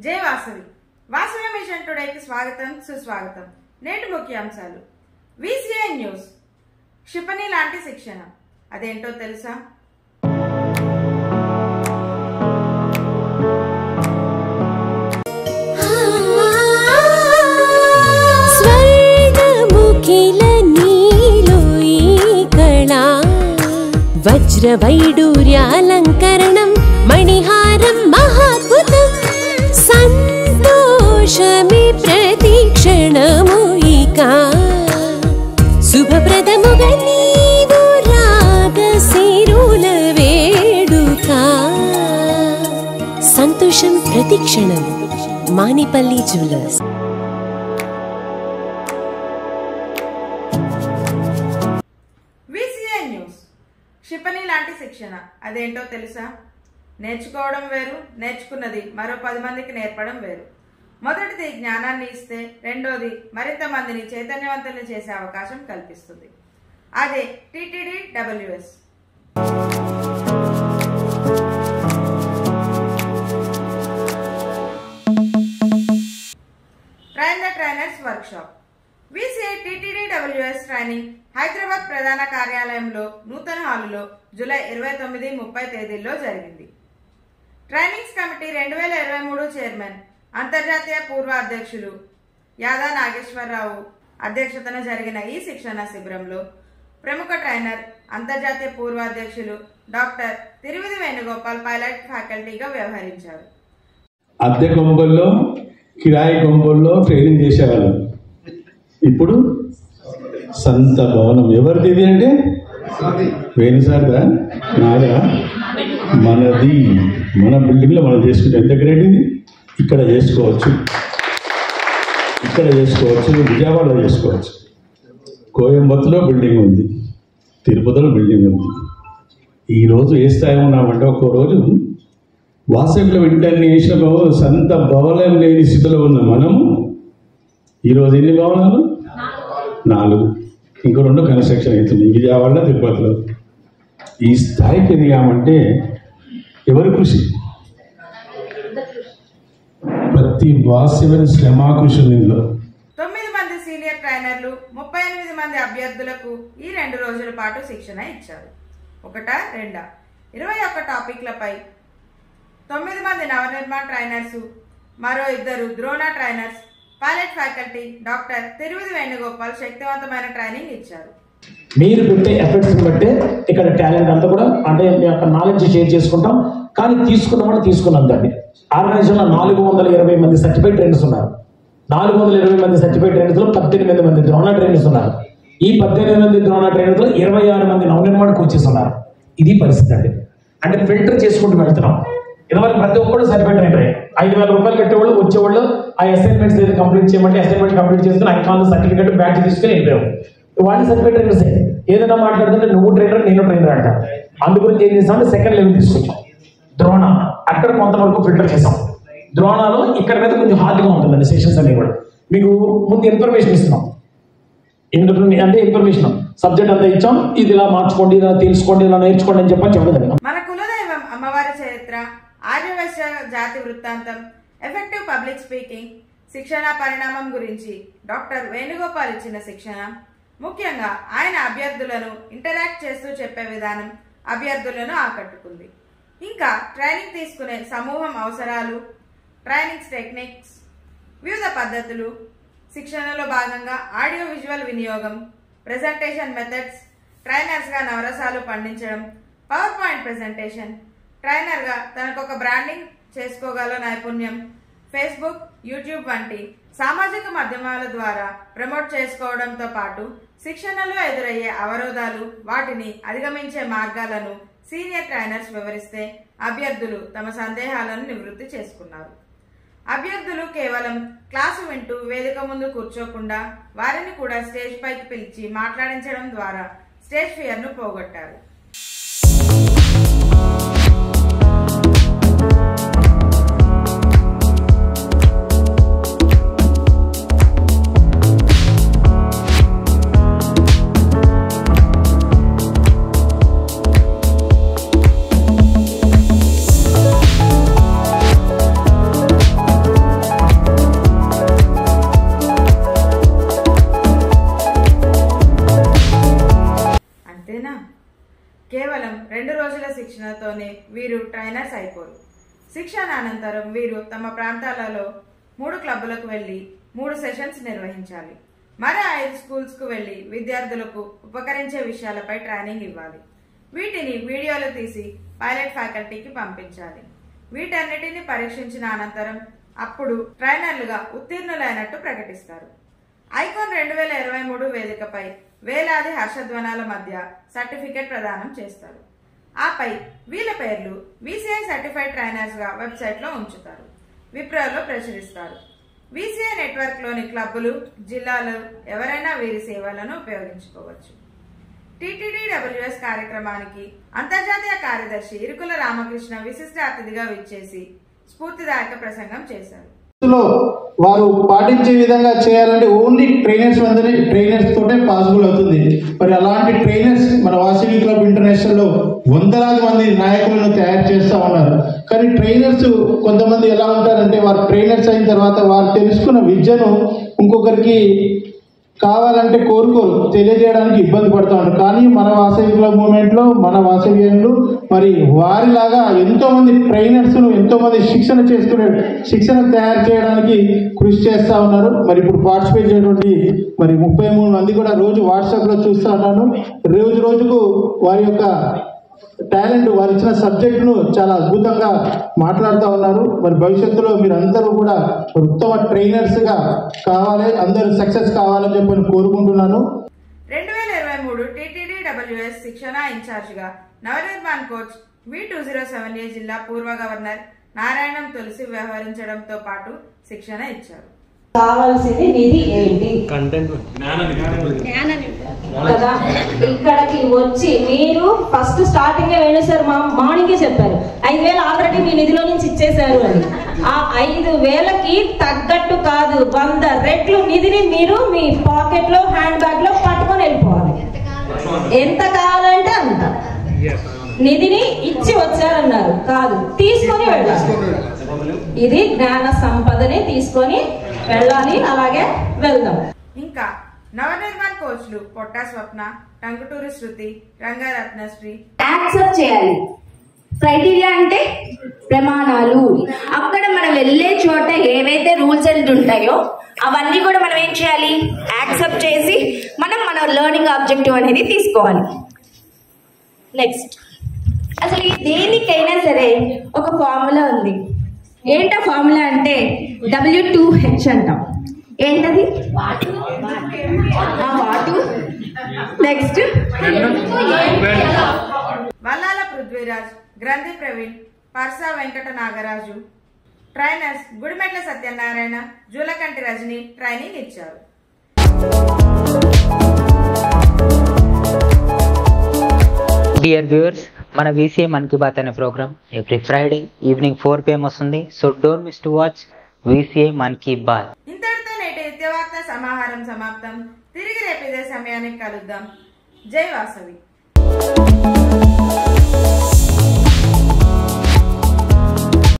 జై వాసవి వాసవి మిషన్ టుడేకి స్వాగతం సుస్వాగతం నేటి ముఖ్యాంశాలు విసిఐ న్యూస్ క్షిపణి లాంటి శిక్షణ అదేంటో తెలుసా స్వర్గముఖిల నీలో ఈ కళా వజ్రవైడూర్యాలంకరణం మణిహారం మహాద్భుతం సంతోషమే ప్రతిక్షణము ఇక శుభప్రదముగా నీవు రాగ సిరుల వేడుక సంతోషం ప్రతిక్షణం మానిపల్లి జ్యువెలర్స్ విసిఐ న్యూస్ క్షిపణి లాంటి శిక్షణ అదేంటో తెలుసా నేర్చుకోవడం వేరు నేర్చుకున్నది మరో పది మందికి నేర్పడం వేరు మొదటిది జ్ఞానాన్ని ఇస్తే రెండోది మరింత మందిని చైతన్యవంతుల్ని చేసే అవకాశం కల్పిస్తుంది అదే TTD WS train the trainers workshop VCI TTD WS training Hyderabad ప్రధాన కార్యాలయంలో నూతన హాలులో జూలై ఇరవై తొమ్మిది ముప్పై తేదీల్లో జరిగింది ట్రైనింగ్స్ కమిటీ రెండు వేల ఇరవై మూడు చైర్మన్ అంతర్జాతీయ పూర్వ అధ్యక్షులు యాదా నాగేశ్వరరావు అధ్యక్షతన జరిగిన ఈ శిక్షణ శిబిరంలో ప్రముఖ ట్రైనర్ అంతర్జాతీయ పూర్వ అధ్యక్షులు డాక్టర్ తిరువిధి వేణుగోపాల్ పైలట్ ఫ్యాకల్టీగా వ్యవహరించారు అద్దె కొంపల్లో కిరాయి కొంపల్లో ట్రైనింగ్ చేసేవాళ్ళు ఇప్పుడు సంత భవనం ఎవరిది ఇది అంటే వేణుసార్దా నాదా మనది మన బిల్డింగ్లో మనం చేసుకుంటే ఎంత గ్రేట్ ఇది ఇక్కడ చేసుకోవచ్చు ఇక్కడ చేసుకోవచ్చు విజయవాడలో చేసుకోవచ్చు కోయంబత్తులో బిల్డింగ్ ఉంది తిరుపతిలో బిల్డింగ్ ఉంది ఈరోజు ఏ స్థాయి ఉన్నామంటే ఒక్కో రోజు వాసవిలో ఇంటర్నేషనల్ సంత భవనం లేని స్థితిలో ఉన్న మనము ఈరోజు ఎన్ని భవనాలు నాలుగు ఇంకో రెండు కన్స్ట్రక్షన్ అవుతుంది విజయవాడ తిరుపతిలో ఈ స్థాయికి ఎదిగామంటే ఎవరి కృషి ప్రతి వాసవిని శ్రమా కృషి ఉంది ఇందులో తొమ్మిది మంది సీనియర్ ట్రైనర్లు ముప్పై ఎనిమిది మంది అభ్యర్థులకు ఈ రెండు రోజుల పాటు శిక్షణ ఇచ్చారు ఒకటా రెండా ఇరవై ఒక్క టాపిక్లపై తొమ్మిది మంది నవనిర్మాణ ట్రైనర్స్ మరో ఇద్దరు Drona trainers pilot faculty doctor Tiruvidhi Venugopal శక్తివంతమైన ట్రైనింగ్ ఇచ్చారు మీరు పెట్టే ఎఫర్ట్స్ బట్టే ఇక్కడ టాలెంట్ అంతా కూడా అంటే మీ యొక్క నాలెడ్జ్ షేర్ చేసుకుంటాం కానీ తీసుకున్నామని తీసుకున్నాం దాన్ని ఆర్గనైజేషన్లో నాలుగు వందల ఇరవై మంది సర్టిఫైడ్ ట్రైనర్స్ ఉన్నారు నాలుగు వందల ఇరవై మంది సర్టిఫైడ్ ట్రైనర్స్ లో పద్దెనిమిది మంది ద్రోణ ట్రైనర్స్ ఉన్నారు ఈ పద్దెనిమిది మంది ద్రోణ ట్రైనర్స్ లో ఇరవై ఆరు మంది నవనిర్మాణ కోచెస్ ఉన్నారు ఇది పరిస్థితి అండి అంటే ఫిల్టర్ చేసుకుంటూ వెళ్తున్నాం ఇదివరకు ప్రతి ఒక్కరు సర్టిఫైడ్ ట్రైనర్ ఐదు వేల రూపాయలు కట్టేవాళ్ళు వచ్చేవాళ్ళు ఆ అసైన్మెంట్స్ ఏదైతే కంప్లీట్ చేయమంటే అసైన్మెంట్ కంప్లీట్ చేసుకుని ఐకాన్ సర్టిఫికేట్ బ్యాచ్ తీసుకుని వెళ్ళిపోయాం వాళ్ళు సర్టిఫైడ్ ట్రైనర్స్ ఏదైనా మాట్లాడుతుంటే నువ్వు ట్రైనర్ నేను ట్రైనర్ అంట అందు గురించి ఏం చేసామంటే సెకండ్ లెవెల్ తీసుకొచ్చాం ద్రోణ అక్కడ కొంతవరకు ఫిల్టర్ చేసాం ద్రోణాలు ఇక్కడ మీద కొంచెం హార్డ్గా ఉంటుందండి సెషన్స్ అనేవి కూడా మీకు ముందు ఇన్ఫర్మేషన్ ఇస్తున్నాం ఎందుకు అంటే ఇన్ఫర్మేషన్ సబ్జెక్ట్ అంతా ఇచ్చాం ఇది ఇలా మార్చుకోండి ఇలా తెలుసుకోండి ఇలా నేర్చుకోండి అని చెప్పని చెప్పదండి మన కులదైవం అమ్మవారి చరిత్ర ఆర్యవైశ్య జాతి వృత్తాంతం ఎఫెక్టివ్ పబ్లిక్ స్పీకింగ్ శిక్షణ పరిణామం గురించి డాక్టర్ వేణుగోపాల్ ఇచ్చిన శిక్షణ ముఖ్యంగా ఆయన అభ్యర్థులను ఇంటరాక్ట్ చేస్తూ చెప్పే విధానం అభ్యర్థులను ఆకట్టుకుంది ఇంకా ట్రైనింగ్ తీసుకునే సమూహం అవసరాలు ట్రైనింగ్స్ టెక్నిక్స్ వివిధ పద్ధతులు శిక్షణలో భాగంగా ఆడియో విజువల్ వినియోగం ప్రెజెంటేషన్ మెథడ్స్ ట్రైనర్స్గా నవరసాలు పండించడం పవర్ పాయింట్ ప్రెజెంటేషన్ ట్రైనర్గా తనకొక బ్రాండింగ్ చేసుకోగల నైపుణ్యం ఫేస్బుక్ యూట్యూబ్ వంటి సామాజిక మాధ్యమాల ద్వారా ప్రమోట్ చేసుకోవడంతో పాటు శిక్షణలో ఎదురయ్యే అవరోధాలు వాటిని అధిగమించే మార్గాలను సీనియర్ ట్రైనర్స్ వివరిస్తే అభ్యర్థులు తమ సందేహాలను నివృత్తి చేసుకున్నారు అభ్యర్థులు కేవలం క్లాసు వింటూ వేదిక ముందు కూర్చోకుండా వారిని కూడా స్టేజ్ పైకి పిలిచి మాట్లాడించడం ద్వారా స్టేజ్ ఫియర్ను పోగొట్టారు ఆ ట్రైనర్స్ అయిపోరు శిక్షణ అనంతరం వీరు తమ ప్రాంతాలలో మూడు క్లబ్బులకు వెళ్లి మూడు సెషన్స్ నిర్వహించాలి మరో ఐదు స్కూల్స్కు వెళ్లి విద్యార్థులకు ఉపకరించే విషయాలపై ట్రైనింగ్ ఇవ్వాలి వీటిని వీడియోలు తీసి పైలట్ ఫ్యాకల్టీకి పంపించాలి వీటన్నిటిని పరీక్షించిన అనంతరం అప్పుడు ట్రైనర్లుగా ఉత్తీర్ణులైనట్టు ప్రకటిస్తారు ఐకాన్ రెండు వేల ఇరవై మూడు వేదికపై వేలాది హర్షధ్వనాల మధ్య సర్టిఫికెట్ ప్రదానం చేస్తారు ఆపై వీళ్ళ పేర్లు వీసీఐ సర్టిఫైడ్ ట్రైనర్స్ గా వెబ్సైట్ లో ఉంచుతారు విప్రోలో ప్రచురిస్తారు వీసీఐ నెట్వర్క్ లోని క్లబ్బులు జిల్లాలు ఎవరైనా వీరి సేవలను ఉపయోగించుకోవచ్చు టీటీడీడబ్ల్యూఎస్ కార్యక్రమానికి అంతర్జాతీయ కార్యదర్శి ఇరుకుల రామకృష్ణ విశిష్ట అతిథిగా విచ్చేసి స్ఫూర్తిదాయక ప్రసంగం చేశారు లో వారు పాటించే విధంగా చేయాలంటే ఓన్లీ ట్రైనర్స్ వందనే ట్రైనర్స్ తోటే పాసిబుల్ అవుతుంది మరి అలాంటి ట్రైనర్స్ మన వాసవి క్లబ్ ఇంటర్నేషనల్ లో వందలాది మంది నాయకులను తయారు చేస్తా ఉన్నారు కానీ ట్రైనర్స్ కొంతమంది ఎలా ఉంటారంటే వారు ట్రైనర్స్ అయిన తర్వాత వారు తెలుసుకున్న విద్యను ఇంకొకరికి కావాలంటే కోరుకోరు తెలియజేయడానికి ఇబ్బంది పడుతూ ఉంటారు కానీ మన వాసవి క్లబ్ మూమెంట్ లో మన వాసవ్యంలు మరి వారిలాగా ఎంతో మంది ట్రైనర్స్ ఎంతో మంది శిక్షణ చేసుకునే శిక్షణ తయారు చేయడానికి కృషి చేస్తా ఉన్నారు మరి ఇప్పుడు పార్టిసిపేట్ చేయటువంటి మరి ముప్పై మూడు మంది కూడా రోజు వాట్సాప్ లో చూస్తా ఉన్నాను రోజు రోజుకు వారి యొక్క టాలెంట్ వారు ఇచ్చిన సబ్జెక్టును చాలా అద్భుతంగా మాట్లాడుతూ ఉన్నారు మరి భవిష్యత్తులో మీరు అందరూ కూడా ఉత్తమ ట్రైనర్స్ గా కావాలి అందరూ సక్సెస్ కావాలని చెప్పి నేను కోరుకుంటున్నాను రెండు వేల ఇరవై మూడు టీటీడీ డబ్ల్యూఎస్ శిక్షణ ఇన్ఛార్జిగా Navanirman coach V two zero seven A జిల్లా పూర్వ గవర్నర్ నారాయణం తులసి వ్యవహరించడంతో పాటు శిక్షణ ఇచ్చారు కావాల్సింది నిధి ఏంటి కదా ఇక్కడికి వచ్చి మీరు ఫస్ట్ స్టార్టింగ్ వేణు సార్ మా మార్నింగే చెప్పారు ఐదు వేలు ఆల్రెడీ మీ నిధిలో నుంచి ఇచ్చేశారు అని ఆ ఐదు వేలకి తగ్గట్టు కాదు వంద రెట్లు నిధిని మీరు మీ పాకెట్ లో హ్యాండ్ బ్యాగ్ లో పట్టుకొని వెళ్ళిపోవాలి ఎంత కావాలంటే అంత నిధిని ఇచ్చి వచ్చారన్నారు కాదు తీసుకొని వెళ్ళాలి ఇది జ్ఞాన సంపదని తీసుకొని వెళ్ళాలి అలాగే వెళ్దాం ఇంకా నవనిర్మాణ్ కోచ్లు పొట్టా స్వప్న టంగుటూరి శృతి రంగరత్నశ్రీ యాక్సెప్ట్ చేయాలి క్రైటీరియా అంటే ప్రమాణాలు అక్కడ మనం వెళ్ళే చోట ఏవైతే రూల్స్ అండ్ ఉంటాయో అవన్నీ కూడా మనం ఏం చేయాలి యాక్సెప్ట్ చేసి మనం మన లెర్నింగ్ ఆబ్జెక్టివ్ అనేది తీసుకోవాలి నెక్స్ట్ అసలు ఈ దేనికైనా సరే ఒక ఫార్ములా ఉంది ఏంటా ఫార్ములా అంటే డబ్ల్యూ టూ హెచ్ అంటాం ఏంటది ఆ వాటు next Vallala Prithviraj Granthi Praveen Parsa Venkata Nagaraju trainers Gudimetla Satyanarayana Julakanti Rajani training ఇచ్చారు డియర్ వ్యూవర్స్ మన వీసీఏ మన్ కీ బాత్ అనే programme every Friday evening four PM వస్తుంది so don't miss to watch VCA Man Ki Baat ఇంతటితో నేటి నిత్యవార్త సమాహారం సమాప్తం తిరిగి రేపు ఇదే సమయానికి కలుద్దాం జై వాసవి